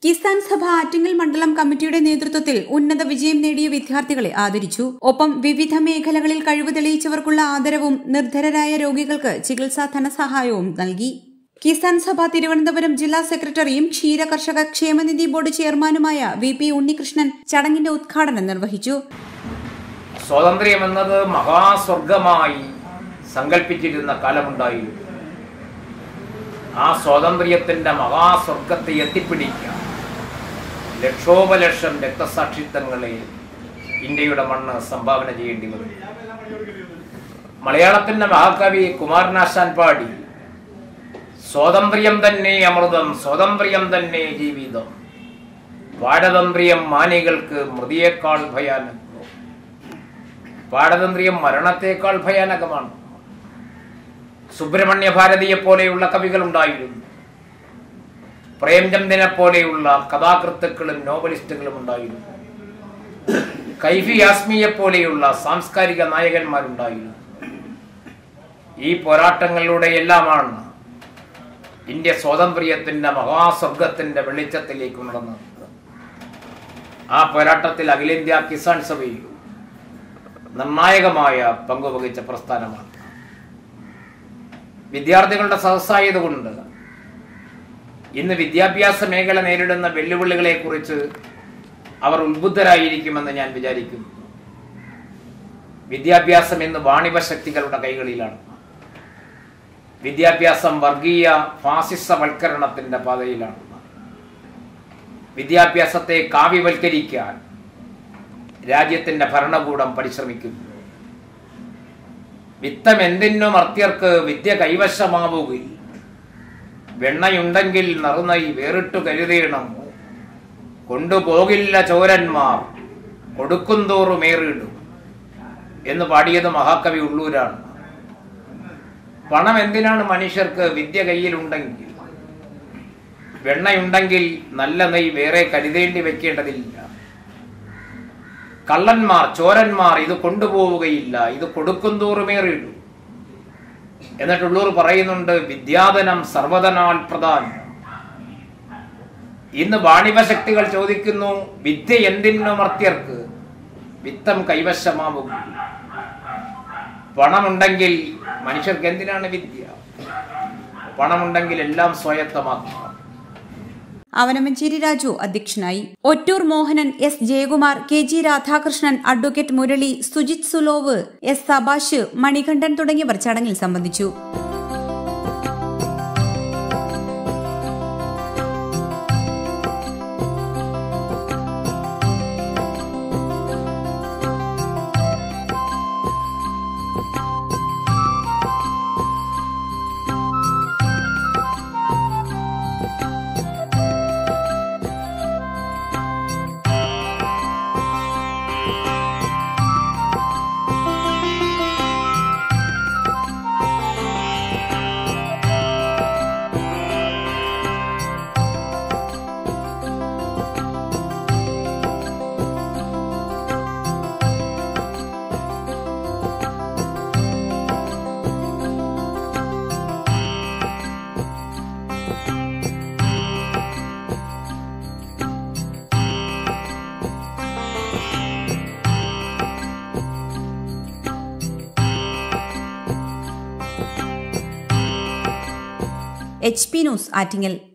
കിസാൻ സഭ ആറ്റിങ്ങൽ മണ്ഡലം കമ്മിറ്റിയുടെ നേതൃത്വത്തിൽ ഉന്നത വിജയം നേടിയ വിദ്യാർത്ഥികളെ ആദരിച്ചു ഒപ്പം വിവിധ മേഖലകളിൽ കഴിവ് തെളിയിച്ചവർക്കുള്ള ആദരവും നിർധരരായ രോഗികൾക്ക് ചികിത്സാ ധനസഹായവും നൽകി കിസാൻ സഭ തിരുവനന്തപുരം ജില്ലാ സെക്രട്ടറിയും ക്ഷീര കർഷക ക്ഷേമനിധി ബോർഡ് ചെയർമാനുമായ വി പി ഉണ്ണികൃഷ്ണൻ ചടങ്ങിന്റെ ഉദ്ഘാടനം നിർവഹിച്ചു സ്വാതന്ത്ര്യമെന്നത് മഹാസ്വർഗമായി സങ്കല്പിച്ചിരുന്ന കാലമുണ്ടായിരുന്നു ആ സ്വാതന്ത്ര്യത്തിന്റെ മഹാസ്വർഗത്തെ എത്തിപ്പിടിക്കാൻ ലക്ഷോപലക്ഷം രക്തസാക്ഷിത്വങ്ങളെ ഇന്ത്യയുടെ മണ്ണ് സംഭാവന ചെയ്യേണ്ടി വന്നു മലയാളത്തിന്റെ മഹാകവി കുമാരനാശാൻ പാടി സ്വാതന്ത്ര്യം തന്നെ അമൃതം സ്വാതന്ത്ര്യം തന്നെ ജീവിതം പാരതന്ത്ര്യം മാനികൾക്ക് മൃതിയേക്കാൾ ഭയാനകം പാരതന്ത്ര്യം മരണത്തേക്കാൾ ഭയാനകമാണ് സുബ്രഹ്മണ്യ ഭാരതിയെ പോലെയുള്ള കവികൾ ഉണ്ടായിരുന്നു പ്രേംചന്ദിനെ പോലെയുള്ള കഥാകൃത്തുക്കളും നോവലിസ്റ്റുകളും ഉണ്ടായിരുന്നു കൈഫി യാസ്മിയെ പോലെയുള്ള സാംസ്കാരിക നായകന്മാരുണ്ടായിരുന്നു ഈ പോരാട്ടങ്ങളിലൂടെ എല്ലാമാണ് ഇന്ത്യ സ്വാതന്ത്ര്യത്തിന്റെ മഹാസ്വർഗത്തിന്റെ വെളിച്ചത്തിലേക്ക് ഉണർന്നത് ആ പോരാട്ടത്തിൽ അഖിലേന്ത്യാ കിസാൻ സഭയും നിർണായകമായ പങ്കുവഹിച്ച പ്രസ്ഥാനമാണ് വിദ്യാർത്ഥികളുടെ സദസ്സായതുകൊണ്ട് ഇന്ന് വിദ്യാഭ്യാസ മേഖല നേരിടുന്ന വെല്ലുവിളികളെ കുറിച്ച് അവർ ഉത്ബുദ്ധരായിരിക്കുമെന്ന് ഞാൻ വിചാരിക്കുന്നു വിദ്യാഭ്യാസം ഇന്ന് വാണിഭ ശക്തികളുടെ കൈകളിലാണ് വിദ്യാഭ്യാസം വർഗീയ ഫാസിസവൽക്കരണത്തിന്റെ പാതയിലാണ് വിദ്യാഭ്യാസത്തെ കാവ്യവൽക്കരിക്കാൻ രാജ്യത്തിന്റെ ഭരണകൂടം പരിശ്രമിക്കുന്നു വിത്തം എന്തിനും അർത്യർക്ക് വിദ്യ കൈവശമാവുകയും വെണ്ണയുണ്ടെങ്കിൽ നറുനൈ വേറിട്ടു കരുതേണം കൊണ്ടുപോകില്ല ചോരന്മാർ കൊടുക്കുന്തോറുമേറിടും എന്ന് പാടിയത് മഹാകവി ഉള്ളൂരാണ് പണം എന്തിനാണ് മനുഷ്യർക്ക് വിദ്യ കയ്യിലുണ്ടെങ്കിൽ വെണ്ണയുണ്ടെങ്കിൽ നല്ല നെയ് വേറെ കരുതേണ്ടി വെക്കേണ്ടതില്ല കള്ളന്മാർ ചോരന്മാർ ഇത് കൊണ്ടുപോവുകയില്ല ഇത് കൊടുക്കുന്തോറുമേറിടും എന്നിട്ടുള്ളൂർ പറയുന്നുണ്ട് വിദ്യാധനം സർവധനാൽ പ്രധാനം ഇന്ന് വാണിഭ ശക്തികൾ ചോദിക്കുന്നു വിദ്യ എന്തിനും അർത്യർക്ക് വിത്തം കൈവശമാവുക പണമുണ്ടെങ്കിൽ മനുഷ്യർക്ക് എന്തിനാണ് വിദ്യ പണമുണ്ടെങ്കിൽ എല്ലാം സ്വായത്തമാക്കുക അവനമഞ്ചേരി രാജു അധ്യക്ഷനായി Ottoor Mohanan S Jayakumar K G Radhakrishnan advocate Murali Sujith സുലോവ് എസ് സബാഷ് മണികണ്ഠൻ തുടങ്ങിയവർ ചടങ്ങിൽ സംബന്ധിച്ചു എച്ച് പി ന്യൂസ് ആറ്റിങ്ങൽ